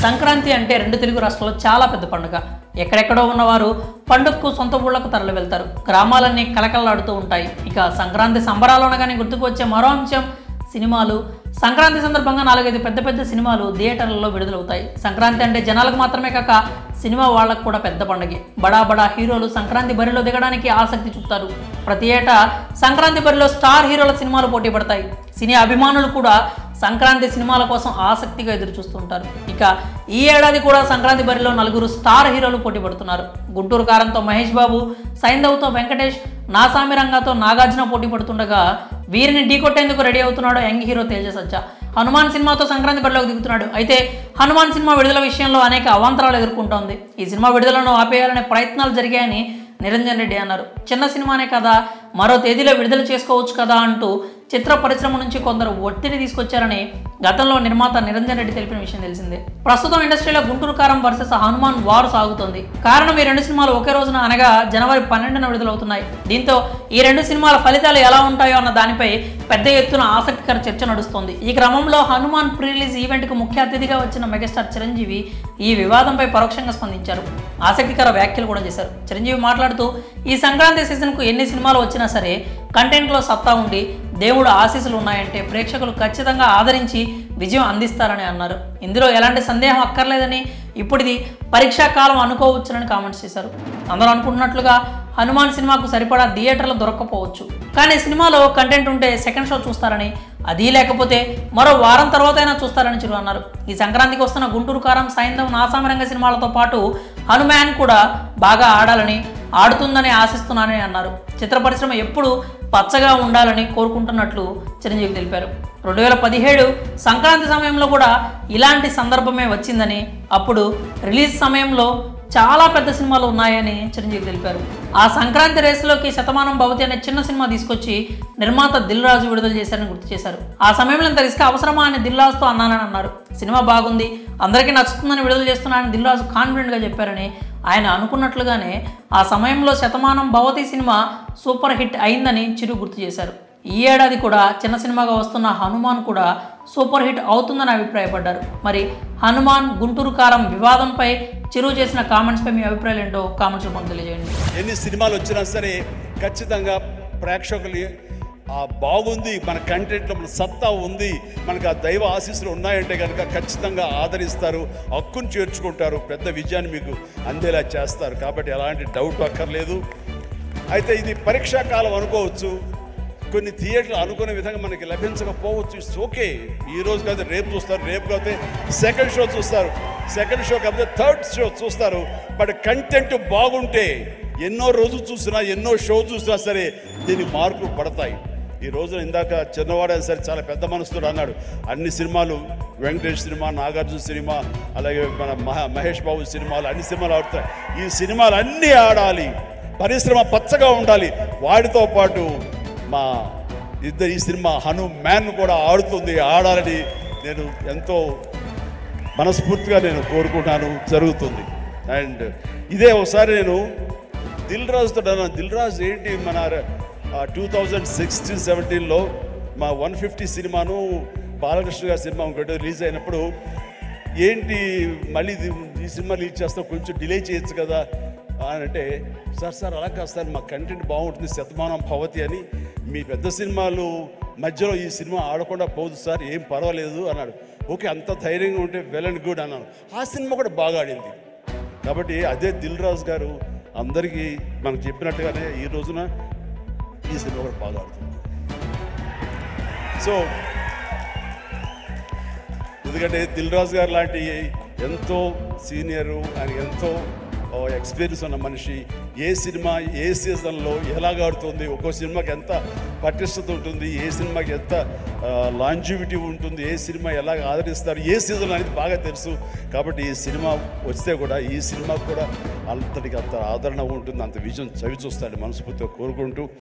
సంక్రాంతి అంటే రెండు తెలుగు రాష్ట్రాల్లో చాలా పెద్ద పండుగ ఎక్కడెక్కడో ఉన్నవారు పండుగకు సొంత ఊళ్ళకు తరలి వెళ్తారు గ్రామాలన్నీ కలకలలాడుతూ ఉంటాయి ఇక సంక్రాంతి సంబరాలు అనగానే గుర్తుకు వచ్చే మరో అంశం సినిమాలు సంక్రాంతి సందర్భంగా నాలుగైదు పెద్ద పెద్ద సినిమాలు థియేటర్లలో విడుదలవుతాయి సంక్రాంతి అంటే జనాలకు మాత్రమే కాక సినిమా వాళ్ళకు కూడా పెద్ద పండుగే బడా బడా హీరోలు సంక్రాంతి బరిలో దిగడానికి ఆసక్తి చూపుతారు ప్రతి ఏటా సంక్రాంతి బరిలో స్టార్ హీరోల సినిమాలు పోటీ పడతాయి సినీ అభిమానులు కూడా సంక్రాంతి సినిమాల కోసం ఆసక్తిగా ఎదురు చూస్తుంటారు ఇక ఈ ఏడాది కూడా సంక్రాంతి బరిలో నలుగురు స్టార్ హీరోలు పోటీ పడుతున్నారు గుంటూరు కారంతో మహేష్ బాబు సైంధవ్తో వెంకటేష్ నాసామి రంగాతో నాగార్జున పోటీ పడుతుండగా వీరిని ఢీకొట్టేందుకు రెడీ అవుతున్నాడు యంగ్ హీరో తేజ సజ్జా హనుమాన్ సినిమాతో సంక్రాంతి బరిలోకి దిగుతున్నాడు అయితే హనుమాన్ సినిమా విడుదల విషయంలో అనేక అవాంతరాలు ఎదుర్కొంటోంది ఈ సినిమా విడుదలను ఆపేయాలనే ప్రయత్నాలు జరిగాయని నిరంజన్ రెడ్డి అన్నారు చిన్న సినిమానే కదా మరో తేదీలో విడుదల చేసుకోవచ్చు కదా అంటూ చిత్ర పరిశ్రమ నుంచి కొందరు ఒత్తిడి తీసుకొచ్చారని గతంలో నిర్మాత నిరంజన్ రెడ్డి తెలిపిన విషయం తెలిసిందే ప్రస్తుతం ఇండస్ట్రీలో గుంటూరు కారం వర్సెస్ హనుమాన్ వారు సాగుతోంది కారణం ఈ రెండు సినిమాలు ఒకే రోజున అనగా జనవరి పన్నెండున విడుదలవుతున్నాయి దీంతో ఈ రెండు సినిమాల ఫలితాలు ఎలా ఉంటాయో అన్న దానిపై పెద్ద ఎత్తున ఆసక్తికర చర్చ నడుస్తోంది ఈ క్రమంలో హనుమాన్ ప్రీ రిలీజ్ ఈవెంట్కు ముఖ్య అతిథిగా వచ్చిన మెగాస్టార్ చిరంజీవి ఈ వివాదంపై పరోక్షంగా స్పందించారు ఆసక్తికర వ్యాఖ్యలు కూడా చేశారు చిరంజీవి మాట్లాడుతూ ఈ సంక్రాంతి సీజన్కు ఎన్ని సినిమాలు వచ్చినా సరే కంటెంట్లో సత్తా ఉండి దేవుడు ఆశీస్సులు ఉన్నాయంటే ప్రేక్షకులు ఖచ్చితంగా ఆదరించి విజయం అందిస్తారని అన్నారు ఇందులో ఎలాంటి సందేహం అక్కర్లేదని ఇప్పుడు ఇది పరీక్షా కాలం అనుకోవచ్చునని కామెంట్స్ చేశారు అందరూ అనుకుంటున్నట్లుగా హనుమాన్ సినిమాకు సరిపడా థియేటర్లు దొరక్కపోవచ్చు కానీ సినిమాలో కంటెంట్ ఉంటే సెకండ్ షో చూస్తారని అది లేకపోతే మరో వారం తర్వాతైనా చూస్తారని చిరు అన్నారు ఈ సంక్రాంతికి వస్తున్న గుంటూరు కారం సాయంత్రం నాసామరంగ సినిమాలతో పాటు హనుమాన్ కూడా బాగా ఆడాలని ఆడుతుందని ఆశిస్తున్నానని అన్నారు చిత్ర పరిశ్రమ ఎప్పుడు పచ్చగా ఉండాలని కోరుకుంటున్నట్లు చిరంజీవి తెలిపారు రెండు వేల పదిహేడు సంక్రాంతి సమయంలో కూడా ఇలాంటి సందర్భమే వచ్చిందని అప్పుడు రిలీజ్ సమయంలో చాలా పెద్ద సినిమాలు ఉన్నాయని చిరంజీవి తెలిపారు ఆ సంక్రాంతి రేసులోకి శతమానం భవతి అనే చిన్న సినిమా తీసుకొచ్చి నిర్మాత దిల్ రాజు విడుదల చేశారని గుర్తు చేశారు ఆ సమయంలో ఇంత రిస్క్ అవసరమా అని దిల్ రాజుతో అన్నానని అన్నారు సినిమా బాగుంది అందరికీ నచ్చుతుందని విడుదల చేస్తున్నానని దిల్ రాజు కాన్ఫిడెంట్గా చెప్పారని ఆయన అనుకున్నట్లుగానే ఆ సమయంలో శతమానం భవతి సినిమా సూపర్ హిట్ అయిందని చిరు గుర్తు చేశారు ఈ ఏడాది కూడా చిన్న సినిమాగా వస్తున్న హనుమాన్ కూడా సూపర్ హిట్ అవుతుందని అభిప్రాయపడ్డారు మరి హనుమాన్ గుంటూరు కారం వివాదంపై చిరు చేసిన కామెంట్స్పై మీ అభిప్రాయాలు ఏంటో కామెంట్స్ రూపంలో తెలియజేయండి ఎన్ని సినిమాలు వచ్చినా సరే ఖచ్చితంగా ప్రేక్షకులు ఆ బాగుంది మన కంటెంట్లో మన సత్తా ఉంది మనకు ఆ దైవ ఆశీస్సులు ఉన్నాయంటే కనుక ఖచ్చితంగా ఆదరిస్తారు హక్కును చేర్చుకుంటారు పెద్ద విజయాన్ని మీకు అందేలా చేస్తారు కాబట్టి ఎలాంటి డౌట్ అక్కర్లేదు అయితే ఇది పరీక్షా కాలం అనుకోవచ్చు కొన్ని థియేటర్లు అనుకునే విధంగా మనకి లభించకపోవచ్చు ఇట్స్ ఓకే ఈ రోజు కాదు రేపు చూస్తారు రేపు కాకపోతే సెకండ్ షో చూస్తారు సెకండ్ షో కాకపోతే థర్డ్ షో చూస్తారు బట్ కంటెంట్ బాగుంటే ఎన్నో రోజులు చూసినా ఎన్నో షో చూసినా సరే దీనికి మార్కులు పడతాయి ఈ రోజున ఇందాక చిన్నవాడైనా సరే చాలా పెద్ద మనసుతో అన్నాడు అన్ని సినిమాలు వెంకటేష్ సినిమా నాగార్జున సినిమా అలాగే మన మహ మహేష్ బాబు సినిమాలు అన్ని సినిమాలు ఆడుతాయి ఈ సినిమాలు అన్నీ ఆడాలి పరిశ్రమ పచ్చగా ఉండాలి వాటితో పాటు మా ఇద్దరు ఈ సినిమా హను మ్యాన్ కూడా ఆడుతుంది ఆడాలని నేను ఎంతో మనస్ఫూర్తిగా నేను కోరుకుంటాను జరుగుతుంది అండ్ ఇదే ఒకసారి నేను దిల్ రాజుతో అన్నాను దిల్ రాజు ఏంటి మన టూ థౌజండ్ సిక్స్టీన్ సెవెంటీన్లో మా వన్ ఫిఫ్టీ సినిమాను బాలకృష్ణ గారి సినిమా ఇంకోటి రిలీజ్ అయినప్పుడు ఏంటి మళ్ళీ ఇది ఈ సినిమా రిలీజ్ చేస్తాం కొంచెం డిలే చేయొచ్చు కదా అని అంటే సార్ సార్ అలా కాదు సార్ మా కంటెంట్ బాగుంటుంది శతమానం భవతి అని మీ పెద్ద సినిమాలు మధ్యలో ఈ సినిమా ఆడకుండా పోదు సార్ ఏం పర్వాలేదు అన్నాడు ఓకే అంత ధైర్యంగా ఉంటే వెల్ అండ్ గుడ్ అన్నాను ఆ సినిమా కూడా బాగా ఆడింది కాబట్టి అదే దిల్ రాజు గారు అందరికీ మనకు చెప్పినట్టుగానే ఈ రోజున ఈ సినిమా కూడా బాగా ఆడుతుంది సో ఎందుకంటే దిల్ రాజు గారు లాంటి ఎంతో సీనియరు ఆయన ఎంతో ఎక్స్పీరియన్స్ ఉన్న మనిషి ఏ సినిమా ఏ సీజన్లో ఎలాగ ఆడుతుంది ఒక్కో సినిమాకి ఎంత పటిష్టత ఉంటుంది ఏ సినిమాకి ఎంత లాంజివిటీ ఉంటుంది ఏ సినిమా ఎలాగ ఆదరిస్తారు ఏ సీజన్ అనేది బాగా తెలుసు కాబట్టి ఈ సినిమా వస్తే కూడా ఈ సినిమాకు కూడా అంతటికి అంత ఆదరణ ఉంటుంది అంత విజయం చవి చూస్తాడు మనస్ఫూర్తిగా కోరుకుంటూ